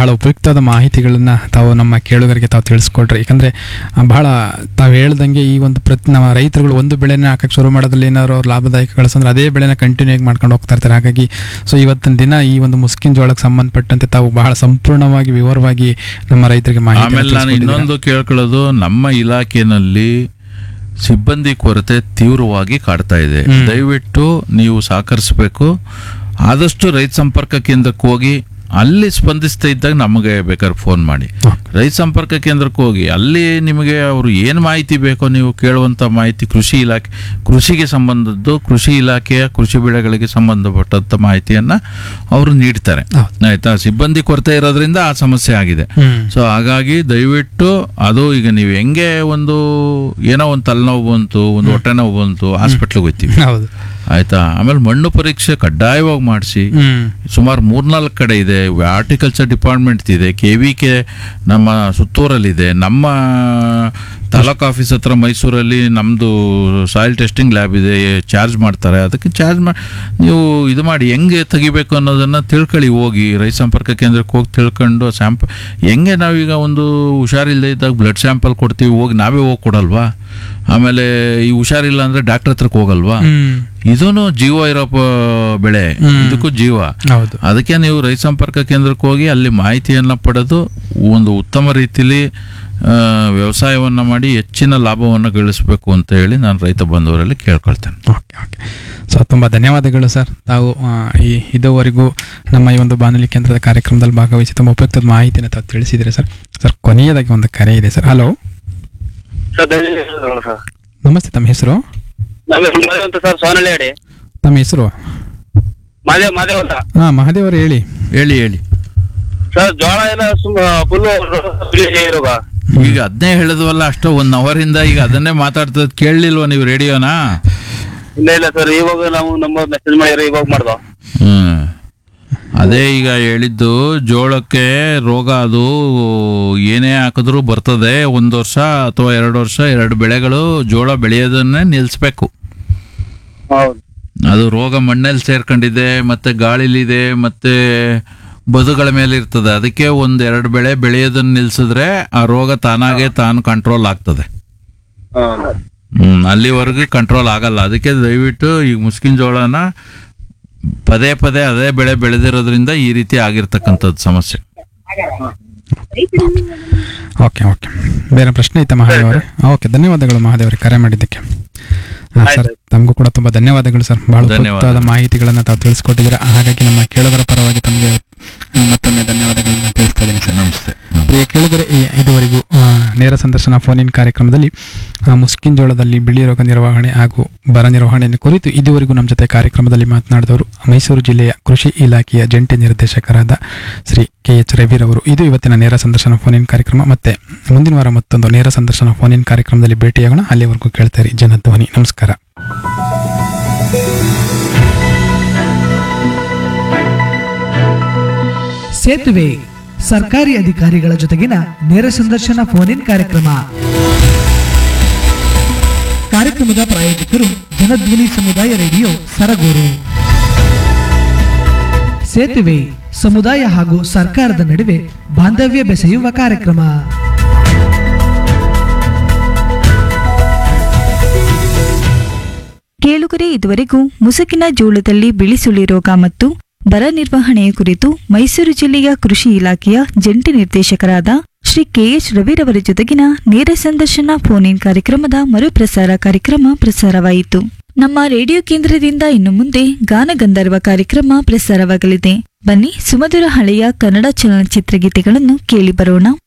ಬಹಳ ಉಪಯುಕ್ತವಾದ ಮಾಹಿತಿಗಳನ್ನ ತಾವು ನಮ್ಮ ಕೇಳುಗರಿಗೆ ತಾವು ತಿಳಿಸ್ಕೊಡ್ರಿ ಯಾಕಂದ್ರೆ ಆ, ಬಹಳ ತಾವು ಹೇಳ್ದಂಗೆ ಈ ಒಂದು ಪ್ರತಿ ನಮ್ಮ ರೈತರುಗಳು ಒಂದು ಬೆಳೆನ ಹಾಕಕ್ಕೆ ಶುರು ಮಾಡೋದ್ರಲ್ಲಿ ಏನಾದ್ರು ಅವ್ರು ಲಾಭದಾಯಕ ಗಳಿಸಂದ್ರೆ ಅದೇ ಬೆಳೆನ ಕಂಟಿನ್ಯೂ ಆಗಿ ಮಾಡ್ಕೊಂಡು ಹೋಗ್ತಾ ಇರ್ತಾರೆ ಹಾಗಾಗಿ ಸೊ ಇವತ್ತಿನ ದಿನ ಈ ಒಂದು ಮುಸ್ಕಿನ್ ಜೋಳಕ್ಕೆ ಸಂಬಂಧಪಟ್ಟಂತೆ ತಾವು ಬಹಳ ಸಂಪೂರ್ಣವಾಗಿ ವಿವರವಾಗಿ ನಮ್ಮ ರೈತರಿಗೆ ಮಾಹಿತಿ ಆಮೇಲೆ ನಾನು ಇನ್ನೊಂದು ಕೇಳ್ಕೊಳ್ಳೋದು ನಮ್ಮ ಇಲಾಖೆನಲ್ಲಿ ಸಿಬ್ಬಂದಿ ಕೊರತೆ ತೀವ್ರವಾಗಿ ಕಾಡ್ತಾ ಇದೆ ಹ್ಮ್. ದಯವಿಟ್ಟು ನೀವು ಸಹಕರಿಸಬೇಕು ಆದಷ್ಟು ರೈತ ಸಂಪರ್ಕ ಕೇಂದ್ರಕ್ಕೆ ಹೋಗಿ ಅಲ್ಲಿ ಸ್ಪಂದಿಸ್ತಾ ಇದ್ದಾಗ ನಮಗೆ ಬೇಕಾದ್ರೆ ಫೋನ್ ಮಾಡಿ ರೈತ ಸಂಪರ್ಕ ಕೇಂದ್ರಕ್ಕೆ ಹೋಗಿ ಅಲ್ಲಿ ನಿಮಗೆ ಅವರು ಏನು ಮಾಹಿತಿ ಬೇಕೋ ನೀವು ಕೇಳುವಂಥ ಮಾಹಿತಿ ಕೃಷಿ ಇಲಾಖೆ ಕೃಷಿಗೆ ಸಂಬಂಧದ್ದು ಕೃಷಿ ಇಲಾಖೆಯ ಕೃಷಿ ಬೆಳೆಗಳಿಗೆ ಸಂಬಂಧಪಟ್ಟಂಥ ಮಾಹಿತಿಯನ್ನು ಅವರು ನೀಡ್ತಾರೆ ಹೌದು. ಆಯ್ತಾ ಸಿಬ್ಬಂದಿ ಕೊರತೆ ಇರೋದ್ರಿಂದ ಆ ಸಮಸ್ಯೆ ಆಗಿದೆ ಹ್ಮ್ ಸೊ ಹಾಗಾಗಿ ದಯವಿಟ್ಟು ಅದು ಈಗ ನೀವು ಹೆಂಗೆ ಒಂದು ಏನೋ ಒಂದು ತಲೆನೋವು ಬಂತು ಒಂದು ಹೊಟ್ಟೆ ನೋವು ಬಂತು ಹಾಸ್ಪಿಟ್ಲಿಗೆ ಹೋಗ್ತೀವಿ ಹೌದು ಆಯ್ತಾ ಆಮೇಲೆ ಮಣ್ಣು ಪರೀಕ್ಷೆ ಕಡ್ಡಾಯವಾಗಿ ಮಾಡಿಸಿ ಹ್ಮ್ ಸುಮಾರು ಮೂರ್ನಾಲ್ಕು ಕಡೆ ಇದೆ ಹಾರ್ಟಿಕಲ್ಚರ್ ಡಿಪಾರ್ಟ್ಮೆಂಟ್ ಇದೆ ಕೆ ವಿ ಕೆ ನಮ್ಮ ಸುತ್ತೂರಲ್ಲಿದೆ ನಮ್ಮ ತಾಲೂಕ್ ಆಫೀಸ್ ಹತ್ರ ಮೈಸೂರಲ್ಲಿ ನಮ್ಮದು ಸಾಯಿಲ್ ಟೆಸ್ಟಿಂಗ್ ಲ್ಯಾಬ್ ಇದೆ ಚಾರ್ಜ್ ಮಾಡ್ತಾರೆ ಅದಕ್ಕೆ ಚಾರ್ಜ್ ಮಾಡಿ ನೀವು ಇದು ಮಾಡಿ ಹೆಂಗೆ ತೆಗಿಬೇಕು ಅನ್ನೋದನ್ನು ತಿಳ್ಕೊಳ್ಳಿ ಹೋಗಿ ರೈತ ಸಂಪರ್ಕ ಕೇಂದ್ರಕ್ಕೆ ಹೋಗಿ ತಿಳ್ಕೊಂಡು ಸ್ಯಾಂಪಲ್ ಹೆಂಗೆ ನಾವೀಗ ಒಂದು ಹುಷಾರಿಲ್ಲದೆ ಇದ್ದಾಗ ಬ್ಲಡ್ ಸ್ಯಾಂಪಲ್ ಕೊಡ್ತೀವಿ ಹೋಗಿ ನಾವೇ ಹೋಗಿ ಕೊಡಲ್ವಾ ಆಮೇಲೆ ಈ ಹುಷಾರಿಲ್ಲ ಅಂದರೆ ಡಾಕ್ಟರ್ ಹತ್ರಕ್ಕೆ ಹೋಗಲ್ವಾ ಹ್ಮ್ ಇದೂನು ಜೀವ ಇರೋ ಪ- ಬೆಳೆ ಹ್ಮ್. ಇದಕ್ಕೂ ಜೀವ ಹೌದು ಅದಕ್ಕೆ ನೀವು ರೈತ ಸಂಪರ್ಕ ಕೇಂದ್ರಕ್ಕೆ ಹೋಗಿ ಅಲ್ಲಿ ಮಾಹಿತಿಯನ್ನು ಪಡೆದು ಒಂದು ಉತ್ತಮ ರೀತಿಲಿ ಆ, ವ್ಯವಸಾಯವನ್ನ ಮಾಡಿ ಹೆಚ್ಚಿನ ಲಾಭವನ್ನು ಗಳಿಸಬೇಕು ಅಂತ ಹೇಳಿ ನಾನು ರೈತ ಬಂಧುವರಲ್ಲಿ ಕೇಳ್ಕೊಳ್ತೇನೆ ಓಕೆ ಓಕೆ ಸೊ ತುಂಬ ಧನ್ಯವಾದಗಳು ಸರ್ ತಾವು ಆ, ಈ ಇದುವರೆಗೂ ನಮ್ಮ ಈ ಒಂದು ಬಾನುಲಿ ಕೇಂದ್ರದ ಕಾರ್ಯಕ್ರಮದಲ್ಲಿ ಭಾಗವಹಿಸಿ ತುಂಬ ಉಪಯುಕ್ತದ ಮಾಹಿತಿನ ತಾವು ತಿಳಿಸಿದ್ದೀರಿ ಸರ್ ಸರ್ ಕೊನೆಯದಾಗಿ ಒಂದು ಕರೆ ಇದೆ ಸರ್ ಹಲೋ ಸರ್ ಧನ್ಯವಾದಗಳು ಸರ್ ನಮಸ್ತೆ ತಮ್ಮ ಹೆಸರು ನಮ್ಮ ಹೆಸರು ಮಾದೇವ್ ಅಂತ ಸರ್ ಸೋನಳ್ಳಿ ಹೇಳಿ ತಮ್ಮ ಹೆಸರು ಮಾದೇವ್ ಮಾದೇವ್ ಅಂತ ಹಾಂ ಮಹಾದೇವರು ಹೇಳಿ ಹೇಳಿ ಹೇಳಿ ಸರ್ ಜೋಳ ಎಲ್ಲ ಸುಮ್ಮ ಫುಲ್ ಇರೋಗ ಈಗ ಅದನ್ನೇ ಹೇಳಿದ್ವಲ್ಲ ಅಷ್ಟೋ ಒನ್ ಅವರಿಂದ ಈಗ ಅದನ್ನೇ ಮಾತಾಡ್ತದ ಕೇಳಲಿಲ್ವ ನೀವು ರೇಡಿಯೋನಾ ಇಲ್ಲ ಇಲ್ಲ ಸರ್ ಇವಾಗ ನಾವು ನಮ್ಮ ಮೆಸೇಜ್ ಮಾಡಿದ್ರೆ ಇವಾಗ ಮಾಡ್ದೋ ಹ್ಮ್ ಅದೇ ಈಗ ಹೇಳಿದ್ದು ಜೋಳಕ್ಕೆ ರೋಗ ಅದು ಏನೇ ಹಾಕಿದ್ರು ಬರ್ತದೆ ಒಂದು ವರ್ಷ ಅಥವಾ ಎರಡು ವರ್ಷ ಎರಡು ಬೆಳೆಗಳು ಜೋಳ ಬೆಳೆಯೋದನ್ನೇ ನಿಲ್ಲಿಸ್ಬೇಕು ಹೌದು ಅದು ರೋಗ ಮಣ್ಣಲ್ಲಿ ಸೇರ್ಕೊಂಡಿದೆ ಮತ್ತೆ ಗಾಳಿಲಿದೆ ಮತ್ತೆ ಬದುಗಳ ಮೇಲೆ ಇರ್ತದೆ ಅದಕ್ಕೆ ಒಂದ್ ಎರಡು ಬೆಳೆ ಬೆಳೆಯೋದನ್ನ ನಿಲ್ಸಿದ್ರೆ ಆ ರೋಗ ತಾನಾಗೆ ತಾನು ಕಂಟ್ರೋಲ್ ಆಗ್ತದೆ ಹೌದು ಹ್ಮ್ ಅಲ್ಲಿವರೆಗೂ ಕಂಟ್ರೋಲ್ ಆಗಲ್ಲ ಅದಕ್ಕೆ ದಯವಿಟ್ಟು ಈಗ ಮುಸ್ಕಿನ್ ಜೋಳನ ಪದೇ ಪದೇ ಅದೇ ಬೆಳೆ ಬೆಳೆದಿರೋದ್ರಿಂದ ಈ ರೀತಿ ಆಗಿರ್ತಕ್ಕಂಥದ್ದು ಸಮಸ್ಯೆ ಓಕೆ ಓಕೆ ಬೇರೆ ಪ್ರಶ್ನೆ ಐತೆ ಮಹಾದೇವರೇ ಓಕೆ ಧನ್ಯವಾದಗಳು ಮಹಾದೇವರೇ ಕರೆ ಮಾಡಿದ್ದಕ್ಕೆ ಹಾಂ ಸರ್ ತಮಗೂ ಕೂಡ ತುಂಬ ಧನ್ಯವಾದಗಳು ಸರ್ ಬಹಳ ಧನ್ಯವಾದ. ಉಪಯುಕ್ತವಾದ ಮಾಹಿತಿಗಳನ್ನು ತಾವು ತಿಳಿಸ್ಕೊಟ್ಟಿದ್ದೀರಾ ಹಾಗಾಗಿ ನಮ್ಮ ಕೇಳುಗರ ಪರವಾಗಿ ತಮಗೆ ಆ, ಮತ್ತೊಮ್ಮೆ ಧನ್ಯವಾದಗಳನ್ನು ತಿಳಿಸ್ತಾ ಇದ್ದೀನಿ ಸರ್ ನಮಸ್ತೆ ಪ್ರಿಯ ಕೇಳಿದರೆ ಈ ಇದುವರೆಗೂ ಆ, ನೇರ ಸಂದರ್ಶನ ಫೋನ್ ಇನ್ ಕಾರ್ಯಕ್ರಮದಲ್ಲಿ ಆ, ಮುಸ್ಕಿನ್ ಜೋಳದಲ್ಲಿ ಬಿಳಿ ರೋಗ ನಿರ್ವಹಣೆ ಹಾಗೂ ಬರ ನಿರ್ವಹಣೆಯನ್ನು ಕುರಿತು ಇದುವರೆಗೂ ನಮ್ಮ ಜೊತೆ ಕಾರ್ಯಕ್ರಮದಲ್ಲಿ ಮಾತನಾಡಿದವರು ಮೈಸೂರು ಜಿಲ್ಲೆಯ ಕೃಷಿ ಇಲಾಖೆಯ ಜಂಟಿ ನಿರ್ದೇಶಕರಾದ ಶ್ರೀ ಕೆ ಎಚ್ ರವಿರವರು ಇದು ಇವತ್ತಿನ ನೇರ ಸಂದರ್ಶನ ಫೋನ್ ಇನ್ ಕಾರ್ಯಕ್ರಮ ಮತ್ತೆ ಮುಂದಿನ ವಾರ ಮತ್ತೊಂದು ನೇರ ಸಂದರ್ಶನ ಫೋನ್ ಇನ್ ಕಾರ್ಯಕ್ರಮದಲ್ಲಿ ಭೇಟಿಯಾಗೋಣ ಅಲ್ಲಿವರೆಗೂ ಕೇಳ್ತಾರೆ ಜನಧ್ವನಿ ನಮಸ್ಕಾರ ಸೇತುವೆ ಸರ್ಕಾರಿ ಅಧಿಕಾರಿಗಳ ಜೊತೆಗಿನ ನೇರ ಸಂದರ್ಶನ ಫೋನ್ ಇನ್ ಕಾರ್ಯಕ್ರಮ ಕಾರ್ಯಕ್ರಮದ ಪ್ರಾಯೋಜಕರು ಜನಧ್ವನಿ ಸಮುದಾಯ ರೇಡಿಯೋ ಸರಗೂರು ಸೇತುವೆ ಸಮುದಾಯ ಹಾಗೂ ಸರ್ಕಾರದ ನಡುವೆ ಬಾಂಧವ್ಯ ಬೆಸೆಯುವ ಕಾರ್ಯಕ್ರಮ ಕೇಳುಗರೆ ಇದುವರೆಗೂ ಮುಸುಕಿನ ಜೋಳದಲ್ಲಿ ಬಿಳಿಸುಳಿ ರೋಗ ಮತ್ತು ಬರ ನಿರ್ವಹಣೆಯ ಕುರಿತು ಮೈಸೂರು ಜಿಲ್ಲೆಯ ಕೃಷಿ ಇಲಾಖೆಯ ಜಂಟಿ ನಿರ್ದೇಶಕರಾದ ಶ್ರೀ ಕೆಎಚ್ ರವಿರವರ ಜೊತೆಗಿನ ನೇರ ಸಂದರ್ಶನ ಫೋನ್ ಇನ್ ಕಾರ್ಯಕ್ರಮದ ಮರುಪ್ರಸಾರ ಕಾರ್ಯಕ್ರಮ ಪ್ರಸಾರವಾಯಿತು ನಮ್ಮ ರೇಡಿಯೋ ಕೇಂದ್ರದಿಂದ ಇನ್ನು ಮುಂದೆ ಗಾನಗಂಧರ್ವ ಕಾರ್ಯಕ್ರಮ ಪ್ರಸಾರವಾಗಲಿದೆ ಬನ್ನಿ ಸುಮಧುರ ಹಳೆಯ ಕನ್ನಡ ಚಲನಚಿತ್ರ ಗೀತೆಗಳನ್ನು ಕೇಳಿ ಬರೋಣ